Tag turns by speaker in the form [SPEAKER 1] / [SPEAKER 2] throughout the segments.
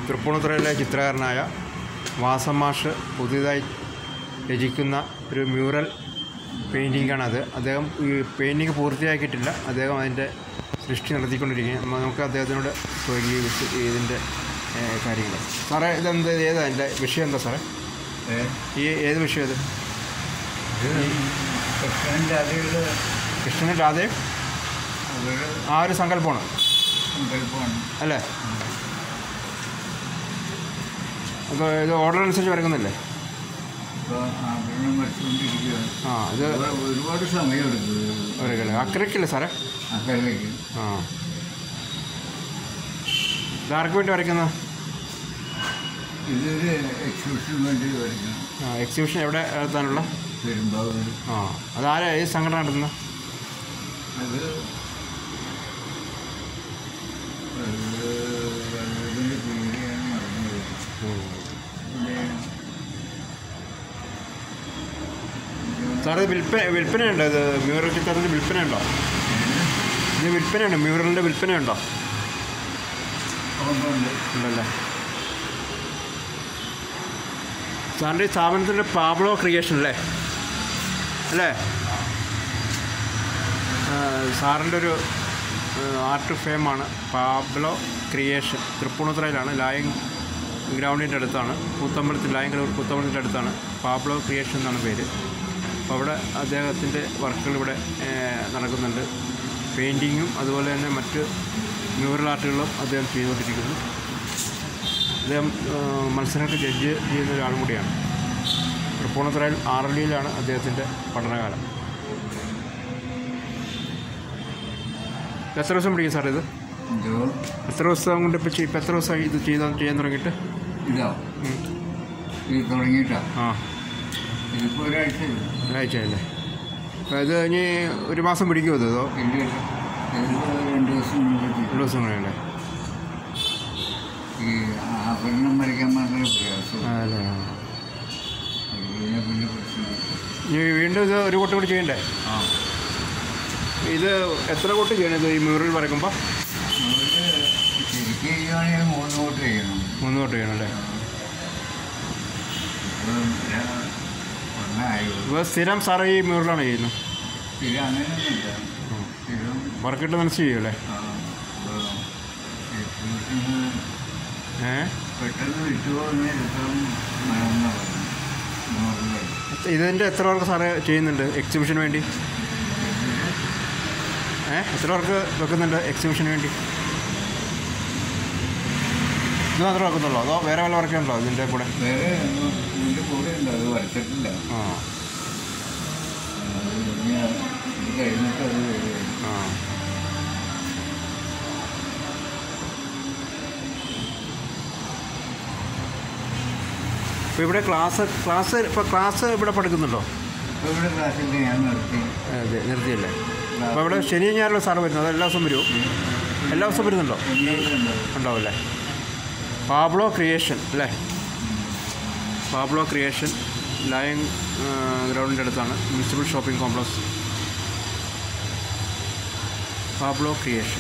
[SPEAKER 1] തൃപ്പൂണിത്തുറയിലെ ചിത്രകാരനായ വാസം മാഷ് പുതിയതായി രചിക്കുന്ന ഒരു മ്യൂറൽ പെയിൻറ്റിങ്ങാണ് അത് അദ്ദേഹം ഈ പെയിൻറ്റിങ് പൂർത്തിയാക്കിയിട്ടില്ല അദ്ദേഹം അതിൻ്റെ സൃഷ്ടി നടത്തിക്കൊണ്ടിരിക്കുകയാണ് നമ്മ- നമുക്ക് അദ്ദേഹത്തിനോട് ചോദിക്കുകയും ഇത് ഇതിൻ്റെ ഏഹ്, കാര്യങ്ങൾ സാറേ ഇതെന്ത് ഏതാ എൻ്റെ വിഷയം എന്താ സാറേ ഈ ഏത് വിഷയം ഇത്
[SPEAKER 2] കൃഷ്ണൻ്റെ അതിലുള്ള
[SPEAKER 1] കൃഷ്ണനും രാധയും
[SPEAKER 2] അവരുടെ
[SPEAKER 1] ആ ഒരു സങ്കല്പമാണ്
[SPEAKER 2] സങ്കല്പമാണ്
[SPEAKER 1] അല്ലേ അപ്പോൾ ഇത് ഓർഡർ അനുസരിച്ച് വരക്കുന്നില്ലേ
[SPEAKER 2] ഇപ്പോൾ ആഭരണം വരച്ചുകൊണ്ടിരിക്കുകയാണ്
[SPEAKER 1] ആ ഇത്
[SPEAKER 2] ഒരുപാട് ഒരുപാട് സമയം എടുക്കും
[SPEAKER 1] ഒരു അക്രക്കില്ലേ സാറേ
[SPEAKER 2] അക്കരയ്ക്ക്
[SPEAKER 1] ആ ഇതാർക്ക് വേണ്ടി വരയ്ക്കുന്നത്
[SPEAKER 2] ഇതൊരു എക്സിബിഷന് വേണ്ടി വരയ്ക്കണം
[SPEAKER 1] ആ എക്സിബിഷൻ എവിടെ നടത്താനുള്ള
[SPEAKER 2] പെരുമ്പാവൂർ
[SPEAKER 1] ആ അതാരാ ഏത് സംഘടന നടത്തുന്നത്
[SPEAKER 2] അത് ഇതിൻ്റെ പേര് ഞാൻ മറന്നുപോയി പിന്നെ
[SPEAKER 1] സാറേ ഇത് വിൽപ്പന വിൽപ്പനയുണ്ടോ ഇത് മ്യൂറൽ ചിത്രത്തിൻ്റെ വിൽപ്പനയുണ്ടോ ഇത് വിൽപ്പനയുണ്ടോ മ്യൂറലിൻ്റെ വിൽപ്പനയുണ്ടോ
[SPEAKER 2] ഉണ്ട്
[SPEAKER 1] ഉണ്ടല്ലേ സാറിൻ്റെ ഈ സ്ഥാപനത്തിൻ്റെ പാബ്ലോ ക്രിയേഷൻ അല്ലേ അല്ലേ ആ, സാറിൻ്റെ ഒരു ആർട്ട് ഫെയിമാണ് പാബ്ലോ ക്രിയേഷൻ തൃപ്പൂണിത്തുറയിലാണ് ലായം ഗ്രൗണ്ടിൻ്റെ അടുത്താണ് കൂത്തമ്പലത്തിൽ ലായം ഗ്രൗണ്ട് കൂത്തമ്പലത്തിൻ്റെ അടുത്താണ് പാബ്ലോ ക്രിയേഷൻ എന്നാണ് പേര് അപ്പോൾ അവിടെ അദ്ദേഹത്തിൻ്റെ വർക്കുകൾ ഇവിടെ ഏ, നടക്കുന്നുണ്ട് പെയിൻറ്റിങ്ങും അതുപോലെ തന്നെ മറ്റ് മ്യൂറൽ ആർട്ടുകളും അദ്ദേഹം ചെയ്തുകൊണ്ടിരിക്കുന്നു അദ്ദേഹം ആ, മത്സരങ്ങൾക്ക് ജഡ്ജ് ചെയ്യുന്ന ഒരാളും കൂടിയാണ് തൃപ്പൂണിത്തുറയിൽ ആർ എൽ ഡിയിലാണ് അദ്ദേഹത്തിൻ്റെ പഠനകാലം എത്ര ദിവസം പിടിക്കും സാർ ഇത്
[SPEAKER 2] എന്തോ
[SPEAKER 1] എത്ര ദിവസം കൊണ്ട് ഇപ്പോൾ ഇപ്പം എത്ര ദിവസമായി ഇത് ചെയ്താൽ ചെയ്യാൻ തുടങ്ങിയിട്ട്
[SPEAKER 2] ഇതോ
[SPEAKER 1] ഉം.
[SPEAKER 2] ഇത് തുടങ്ങിയിട്ടാ
[SPEAKER 1] ആ
[SPEAKER 2] ഇതിപ്പോൾ ഒരാഴ്ച
[SPEAKER 1] ഒരാഴ്ചയല്ലേ അപ്പോൾ ഇത് ഇനി ഒരു മാസം പിടിക്കുമോ ഇത് അതോ
[SPEAKER 2] ഇല്ല ഇതിപ്പോൾ രണ്ട് ദിവസം മുമ്പ്
[SPEAKER 1] രണ്ട് ദിവസം കൂടെയല്ലേ
[SPEAKER 2] ഈ ആഭരണം വരയ്ക്കാൻ മാത്രമേ പ്രയാസം
[SPEAKER 1] ആ, അല്ലേ ആ.
[SPEAKER 2] അത് കഴിഞ്ഞാൽ പിന്നെ പ്രശ്നമില്ല
[SPEAKER 1] ഇനി വീണ്ടും ഇത് ഒരു കൊട്ട് കൂടി ചെയ്യണ്ടേ
[SPEAKER 2] ആ
[SPEAKER 1] ഇത് എത്ര കൊട്ട് ചെയ്യണം ഇത് ഈ മ്യൂറൽ വരയ്ക്കുമ്പോൾ
[SPEAKER 2] നമ്മള് ശരിക്കും ചെയ്യുവാണെങ്കിൽ മൂന്ന് കോട്ട് ചെയ്യണം
[SPEAKER 1] മൂന്ന് കൊട്ട് ചെയ്യണം അല്ലേ
[SPEAKER 2] ഇപ്പം ഞാൻ ഒന്നായോ
[SPEAKER 1] ഇപ്പോൾ സ്ഥിരം സാറ് ഈ മ്യൂറലാണ് ചെയ്യുന്നത്
[SPEAKER 2] ഇത് അങ്ങനെയൊന്നുമില്ല സ്ഥിരം
[SPEAKER 1] വർക്കിട്ട് മനസ്സ് ചെയ്യൂല്ലേ
[SPEAKER 2] ആ, ഇപ്പം എക്സിബിഷന്
[SPEAKER 1] ഏ
[SPEAKER 2] പെട്ടെന്ന് വിട്ടുപോകുന്ന ചിത്രം വേണമെന്ന് പറഞ്ഞു മോഡലായി
[SPEAKER 1] ഇതിൻ്റെ എത്ര വർക്ക് സാറ് ചെയ്യുന്നുണ്ട് എക്സിബിഷന് വേണ്ടി ഏ എത്ര വർക്ക് വെക്കുന്നുണ്ട് എക്സിബിഷന് വേണ്ടി ഇത് മാത്രമേ വെക്കുന്നുള്ളൂ അതോ വേറെ വല്ല വർക്കുണ്ടോ ഇതിൻ്റെ കൂടെ
[SPEAKER 2] വേറെ ഒന്നും ഇതിൻ്റെ കൂടെ ഉണ്ട് അത് വരച്ചിട്ടില്ല
[SPEAKER 1] ആ
[SPEAKER 2] അത് കഴിഞ്ഞാൽ ഇത് കഴിഞ്ഞിട്ട് അത് വരികയാണ്
[SPEAKER 1] ആ ഇപ്പോൾ ഇവിടെ ക്ലാസ് ക്ലാസ് ഇപ്പോൾ ക്ലാസ് ഇവിടെ പഠിക്കുന്നുണ്ടോ
[SPEAKER 2] ഇപ്പോൾ ഇവിടെ ക്ലാസ്സിൽ ഞാൻ നിർത്തി
[SPEAKER 1] അതെ നിർത്തിയല്ലേ അപ്പോൾ ഇവിടെ ശനി ഞായറുള്ള സാറ് വരുന്നത് അത് എല്ലാ ദിവസവും വരുമോ എല്ലാ ദിവസവും വരുന്നുണ്ടോ
[SPEAKER 2] എല്ലാവരും
[SPEAKER 1] ഉണ്ടാവില്ലേ പാബ്ലോ ക്രിയേഷൻ അല്ലേ പാബ്ലോ ക്രിയേഷൻ ലയൺ ഗ്രൗണ്ടിൻ്റെ അടുത്താണ് municipal shopping complex Pablo creation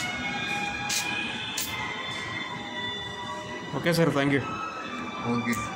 [SPEAKER 1] okay sir thank you
[SPEAKER 2] okay